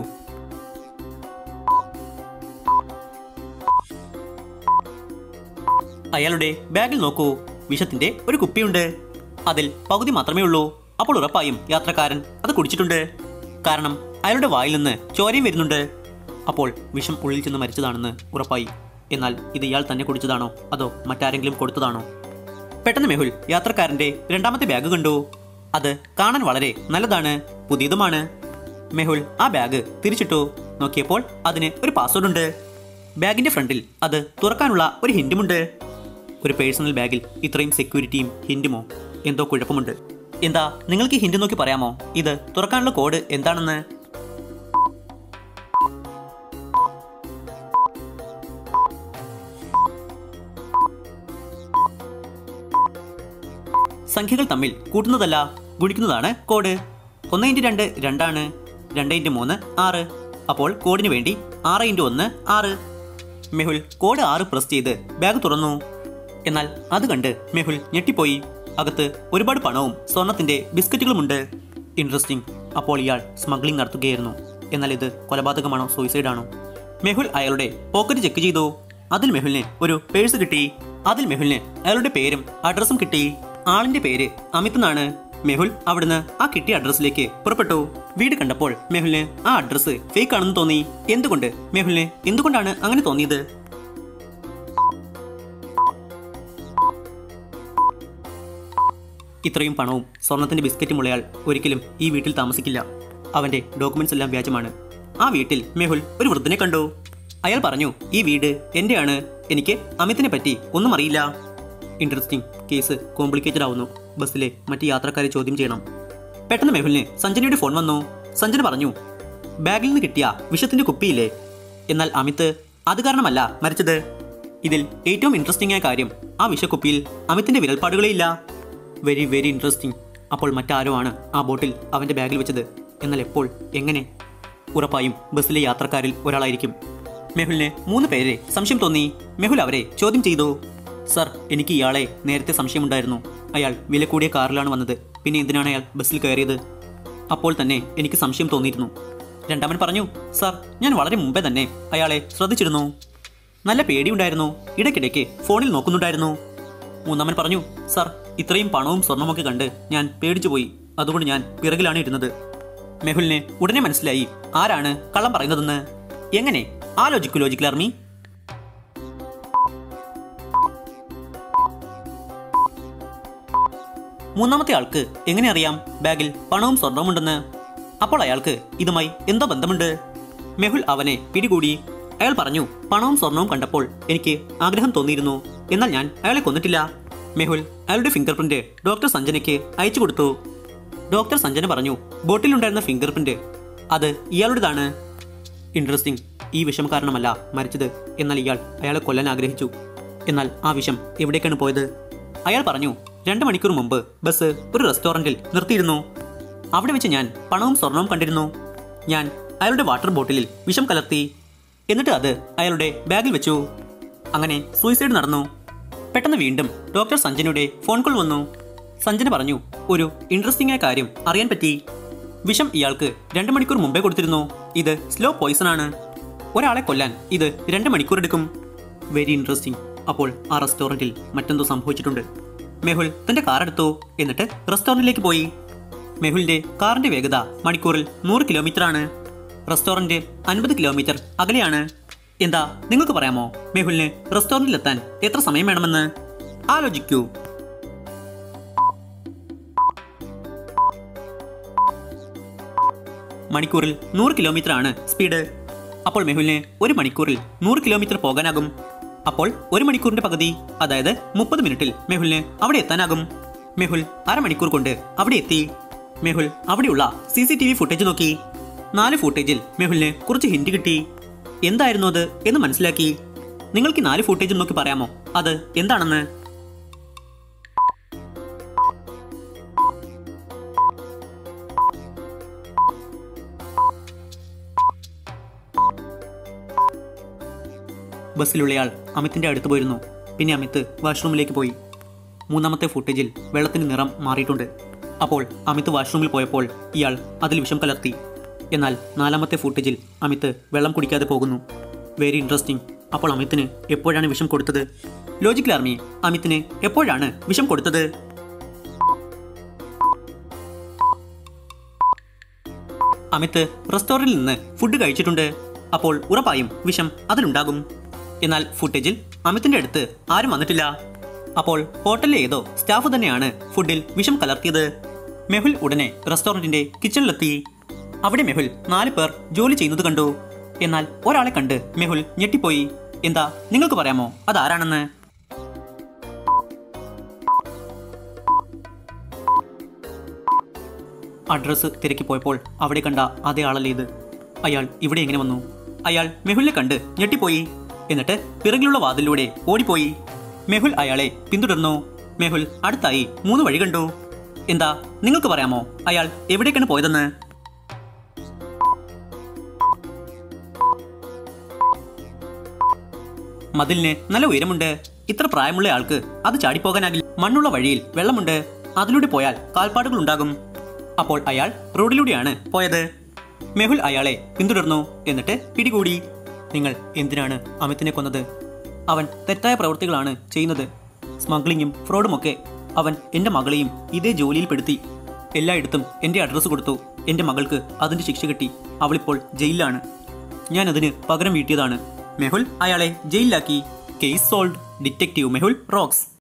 അയാളുടെ ബാഗിൽ നോക്കൂ വിഷത്തിന്റെ ഒരു കുപ്പിയുണ്ട് അതിൽ പകുതി മാത്രമേ ഉള്ളൂ അപ്പോൾ ഉറപ്പായും യാത്രക്കാരൻ അത് കുടിച്ചിട്ടുണ്ട് കാരണം അയാളുടെ വായിൽ നിന്ന് ചോരയും വരുന്നുണ്ട് അപ്പോൾ വിഷം ഉള്ളിൽ ചെന്ന് മരിച്ചതാണെന്ന് ഉറപ്പായി എന്നാൽ ഇത് ഇയാൾ തന്നെ കുടിച്ചതാണോ അതോ മറ്റാരെങ്കിലും കൊടുത്തതാണോ പെട്ടെന്ന് മെഹുൽ യാത്രക്കാരന്റെ രണ്ടാമത്തെ ബാഗ് കണ്ടു അത് കാണാൻ വളരെ നല്ലതാണ് പുതിയതുമാണ് മെഹുൽ ആ ബാഗ് തിരിച്ചിട്ടു നോക്കിയപ്പോൾ അതിന് ഒരു പാസ്വേഡ് ഉണ്ട് ബാഗിന്റെ ഫ്രണ്ടിൽ അത് തുറക്കാനുള്ള ഒരു ഹിൻഡുമുണ്ട് ഒരു പേഴ്സണൽ ബാഗിൽ ഇത്രയും സെക്യൂരിറ്റിയും ഹിൻഡുമോ എന്തോ കുഴപ്പമുണ്ട് എന്താ നിങ്ങൾക്ക് ഈ ഹിൻഡ് നോക്കി പറയാമോ ഇത് തുറക്കാനുള്ള കോഡ് എന്താണെന്ന് സംഖ്യകൾ തമ്മിൽ കൂട്ടുന്നതല്ല ഗുണിക്കുന്നതാണ് കോഡ് ഒന്ന് ഇൻറ്റു രണ്ട് രണ്ടാണ് രണ്ട് ഇൻറ്റു മൂന്ന് ആറ് അപ്പോൾ കോഡിന് വേണ്ടി ആറ് ഇൻറ്റു ഒന്ന് ആറ് മെഹുൽ കോഡ് ആറ് പ്രസ് ചെയ്ത് ബാഗ് തുറന്നു എന്നാൽ അത് കണ്ട് മെഹുൽ ഞെട്ടിപ്പോയി അകത്ത് ഒരുപാട് പണവും സ്വർണത്തിന്റെ ബിസ്ക്കറ്റുകളുമുണ്ട് ഇൻട്രസ്റ്റിംഗ് അപ്പോൾ ഇയാൾ സ്മഗ്ലിംഗ് നടത്തുകയായിരുന്നു എന്നാൽ ഇത് കൊലപാതകമാണോ സൂയിസൈഡാണോ മെഹുൽ അയാളുടെ പോക്കറ്റ് ചെക്ക് ചെയ്തു അതിൽ മെഹുലിന് ഒരു പേഴ്സ് കിട്ടി അതിൽ മെഹുലിന് അയാളുടെ പേരും അഡ്രസ്സും കിട്ടി ആളിന്റെ പേര് അമിത് എന്നാണ് മെഹുൽ അവിടുന്ന് ആ കിട്ടിയ അഡ്രസ്സിലേക്ക് പുറപ്പെട്ടു വീട് കണ്ടപ്പോൾ മെഹുലിന് ആ അഡ്രസ്സ് ഫേക്ക് ആണെന്ന് തോന്നി എന്തുകൊണ്ട് മെഹുലിന് എന്തുകൊണ്ടാണ് അങ്ങനെ തോന്നിയത് ഇത്രയും പണവും സ്വർണത്തിന്റെ ബിസ്ക്കറ്റും ഉള്ളയാൾ ഒരിക്കലും ഈ വീട്ടിൽ താമസിക്കില്ല അവന്റെ ഡോക്യുമെന്റ്സ് എല്ലാം വ്യാജമാണ് ആ വീട്ടിൽ മെഹുൽ ഒരു വൃദ്ധനെ കണ്ടു അയാൾ പറഞ്ഞു ഈ വീട് എന്റെയാണ് എനിക്ക് അമിതിനെ പറ്റി ഒന്നും അറിയില്ല ഇൻട്രസ്റ്റിംഗ് കേസ് കോംപ്ലിക്കേറ്റഡ് ആവുന്നു ബസ്സിലെ മറ്റ് യാത്രക്കാരെ ചോദ്യം ചെയ്യണം പെട്ടെന്ന് മെഹുലിന് സഞ്ജനയുടെ ഫോൺ വന്നു സഞ്ജന പറഞ്ഞു ബാഗിൽ നിന്ന് കിട്ടിയ വിഷത്തിന്റെ കുപ്പിയില്ലേ എന്നാൽ അമിത് അത് കാരണമല്ല മരിച്ചത് ഇതിൽ ഏറ്റവും ഇൻട്രസ്റ്റിംഗ് ആയ കാര്യം ആ വിഷക്കുപ്പിയിൽ അമിത്തിന്റെ വിരൽപ്പാടുകളേ ഇല്ല വെരി വെരി ഇൻട്രസ്റ്റിംഗ് അപ്പോൾ മറ്റാരോ ആണ് ആ ബോട്ടിൽ അവന്റെ ബാഗിൽ വെച്ചത് എന്നാൽ എപ്പോൾ എങ്ങനെ ഉറപ്പായും ബസ്സിലെ യാത്രക്കാരിൽ ഒരാളായിരിക്കും മെഹുലിന് മൂന്ന് പേരെ സംശയം തോന്നി മെഹുൽ അവരെ ചോദ്യം ചെയ്തു സർ എനിക്ക് ഇയാളെ നേരത്തെ സംശയമുണ്ടായിരുന്നു അയാൾ വില കൂടിയ കാറിലാണ് വന്നത് പിന്നെ എന്തിനാണ് അയാൾ ബസ്സിൽ കയറിയത് അപ്പോൾ തന്നെ എനിക്ക് സംശയം തോന്നിയിരുന്നു രണ്ടാമൻ പറഞ്ഞു സർ ഞാൻ വളരെ മുമ്പേ തന്നെ അയാളെ ശ്രദ്ധിച്ചിരുന്നു നല്ല പേടിയുണ്ടായിരുന്നു ഇടയ്ക്കിടയ്ക്ക് ഫോണിൽ നോക്കുന്നുണ്ടായിരുന്നു മൂന്നാമൻ പറഞ്ഞു സർ ഇത്രയും പണവും സ്വർണമൊക്കെ കണ്ട് ഞാൻ പേടിച്ചു പോയി അതുകൊണ്ട് ഞാൻ പിറകിലാണ് ഇരുന്നത് മെഹുലിന് ഉടനെ മനസ്സിലായി ആരാണ് കള്ളം പറയുന്നതെന്ന് എങ്ങനെ ആലോചിക്കൂ ലോജിക്കൽ ആർമി മൂന്നാമത്തെ ആൾക്ക് എങ്ങനെ അറിയാം ബാഗിൽ പണവും സ്വർണവും ഉണ്ടെന്ന് അപ്പോൾ അയാൾക്ക് ഇതുമായി എന്തോ ബന്ധമുണ്ട് മെഹുൽ അവനെ പിടികൂടി അയാൾ പറഞ്ഞു പണവും സ്വർണവും കണ്ടപ്പോൾ എനിക്ക് ആഗ്രഹം തോന്നിയിരുന്നു എന്നാൽ ഞാൻ അയാളെ കൊന്നിട്ടില്ല മെഹുൽ അയാളുടെ ഫിംഗർ പ്രിന്റ് ഡോക്ടർ സഞ്ജനയ്ക്ക് അയച്ചു കൊടുത്തു ഡോക്ടർ സഞ്ജന പറഞ്ഞു ബോട്ടിലുണ്ടായിരുന്ന ഫിംഗർ പ്രിന്റ് അത് ഇയാളുടേതാണ് ഇൻട്രസ്റ്റിംഗ് ഈ വിഷം കാരണമല്ല മരിച്ചത് എന്നാൽ ഇയാൾ അയാളെ കൊല്ലാൻ ആഗ്രഹിച്ചു എന്നാൽ ആ വിഷം എവിടേക്കാണ് പോയത് അയാൾ പറഞ്ഞു രണ്ട് മണിക്കൂർ മുമ്പ് ബസ് ഒരു റെസ്റ്റോറന്റിൽ നിർത്തിയിരുന്നു അവിടെ വെച്ച് ഞാൻ പണവും സ്വർണവും കണ്ടിരുന്നു ഞാൻ അയാളുടെ വാട്ടർ ബോട്ടിലിൽ വിഷം കലർത്തി എന്നിട്ട് അത് അയാളുടെ ബാഗിൽ വെച്ചു അങ്ങനെ സൂയിസൈഡ് നടന്നു പെട്ടെന്ന് വീണ്ടും ഡോക്ടർ സഞ്ജനയുടെ ഫോൺ കോൾ വന്നു സഞ്ജന പറഞ്ഞു ഒരു ഇൻട്രസ്റ്റിംഗ് ആയ കാര്യം അറിയാൻ പറ്റി വിഷം ഇയാൾക്ക് രണ്ട് മണിക്കൂർ മുമ്പേ കൊടുത്തിരുന്നു ഇത് സ്ലോ പോയിസൺ ആണ് ഒരാളെ കൊല്ലാൻ ഇത് രണ്ട് മണിക്കൂർ എടുക്കും വെരി ഇൻട്രസ്റ്റിംഗ് അപ്പോൾ ആ റെസ്റ്റോറന്റിൽ മറ്റെന്തോ സംഭവിച്ചിട്ടുണ്ട് മെഹുൽ തന്റെ കാർ എടുത്തു എന്നിട്ട് റെസ്റ്റോറന്റിലേക്ക് പോയി മെഹുലിന്റെ കാറിന്റെ വേഗത മണിക്കൂറിൽ നൂറ് കിലോമീറ്റർ ആണ് റെസ്റ്റോറന്റ് അൻപത് കിലോമീറ്റർ അകലെയാണ് എന്താ നിങ്ങൾക്ക് പറയാമോ മെഹുലിന് റെസ്റ്റോറന്റിലെത്താൻ എത്ര സമയം വേണമെന്ന് ആലോചിക്കൂ മണിക്കൂറിൽ നൂറ് കിലോമീറ്റർ ആണ് സ്പീഡ് അപ്പോൾ മെഹുലിന് ഒരു മണിക്കൂറിൽ നൂറ് കിലോമീറ്റർ പോകാനാകും അപ്പോൾ ഒരു മണിക്കൂറിന്റെ പകുതി അതായത് മുപ്പത് മിനിറ്റിൽ മെഹുലിന് അവിടെ എത്താനാകും മെഹുൽ അരമണിക്കൂർ കൊണ്ട് അവിടെ എത്തി മെഹുൽ അവിടെയുള്ള C C T V footage നോക്കി നാല് ഫുട്ടേജിൽ മെഹുലിന് കുറച്ച് ഹിന്റ് കിട്ടി എന്തായിരുന്നു അത് എന്ന് മനസ്സിലാക്കി നിങ്ങൾക്ക് ഈ നാല് ഫുട്ടേജ് നോക്കി പറയാമോ അത് എന്താണെന്ന് ബസ്സിലുള്ളയാൾ അമിത്തിന്റെ അടുത്ത് പോയിരുന്നു പിന്നെ അമിത് വാഷ്റൂമിലേക്ക് പോയി മൂന്നാമത്തെ ഫുട്ടേജിൽ വെള്ളത്തിന്റെ നിറം മാറിയിട്ടുണ്ട് അപ്പോൾ അമിത് വാഷ്റൂമിൽ പോയപ്പോൾ ഇയാൾ അതിൽ വിഷം കലർത്തി എന്നാൽ നാലാമത്തെ ഫുട്ടേജിൽ അമിത് വെള്ളം കുടിക്കാതെ പോകുന്നു വെരി ഇൻട്രസ്റ്റിംഗ് അപ്പോൾ അമിത്തിന് എപ്പോഴാണ് വിഷം കൊടുത്തത് ലോജിക്കൽ ആർമി അമിത്തിന് എപ്പോഴാണ് വിഷം കൊടുത്തത് അമിത് റെസ്റ്റോറന്റിൽ നിന്ന് ഫുഡ് കഴിച്ചിട്ടുണ്ട് അപ്പോൾ ഉറപ്പായും വിഷം അതിലുണ്ടാകും എന്നാൽ ഫുട്ടേജിൽ അമിത്തിന്റെ അടുത്ത് ആരും വന്നിട്ടില്ല അപ്പോൾ ഹോട്ടലിലെ ഏതോ സ്റ്റാഫ് തന്നെയാണ് ഫുഡിൽ വിഷം കലർത്തിയത് മെഹുൽ ഉടനെ റെസ്റ്റോറന്റിന്റെ കിച്ചണിലെത്തി അവിടെ മെഹുൽ നാല് പേർ ജോലി ചെയ്യുന്നത് കണ്ടു എന്നാൽ ഒരാളെ കണ്ട് മെഹുൽ ഞെട്ടിപ്പോയി എന്താ നിങ്ങൾക്ക് പറയാമോ അതാരാണെന്ന് അഡ്രസ്സ് തിരക്കി പോയപ്പോൾ അവിടെ കണ്ട അതേ ആളല്ലേ ഇത് അയാൾ ഇവിടെ എങ്ങനെ വന്നു അയാൾ മെഹുലിനെ കണ്ട് ഞെട്ടിപ്പോയി എന്നിട്ട് പിറകിലുള്ള വാതിലൂടെ ഓടിപ്പോയി മെഹുൽ അയാളെ പിന്തുടർന്നു മെഹുൽ അടുത്തായി മൂന്ന് വഴി കണ്ടു എന്താ നിങ്ങൾക്ക് പറയാമോ അയാൾ എവിടേക്കാണ് പോയതെന്ന് മതിലിന് നല്ല ഉയരമുണ്ട് ഇത്ര പ്രായമുള്ള ആൾക്ക് അത് ചാടിപ്പോകാനാകില്ല മണ്ണുള്ള വഴിയിൽ വെള്ളമുണ്ട് അതിലൂടെ പോയാൽ കാൽപ്പാടുകൾ ഉണ്ടാകും അപ്പോൾ അയാൾ റോഡിലൂടെയാണ് പോയത് മെഹുൽ അയാളെ പിന്തുടർന്നു എന്നിട്ട് പിടികൂടി നിങ്ങൾ എന്തിനാണ് അമിത്തിനെ കൊന്നത് അവൻ തെറ്റായ പ്രവൃത്തികളാണ് ചെയ്യുന്നത് സ്മഗ്ലിങ്ങും ഫ്രോഡുമൊക്കെ അവൻ എൻ്റെ മകളെയും ഇതേ ജോലിയിൽപ്പെടുത്തി എല്ലായിടത്തും എൻ്റെ അഡ്രസ്സ് കൊടുത്തു എൻ്റെ മകൾക്ക് അതിൻ്റെ ശിക്ഷ കിട്ടി അവളിപ്പോൾ ജയിലിലാണ് ഞാൻ അതിന് പകരം വീട്ടിയതാണ് മെഹുൽ അയാളെ ജയിലിലാക്കി case solved detective Mehul rocks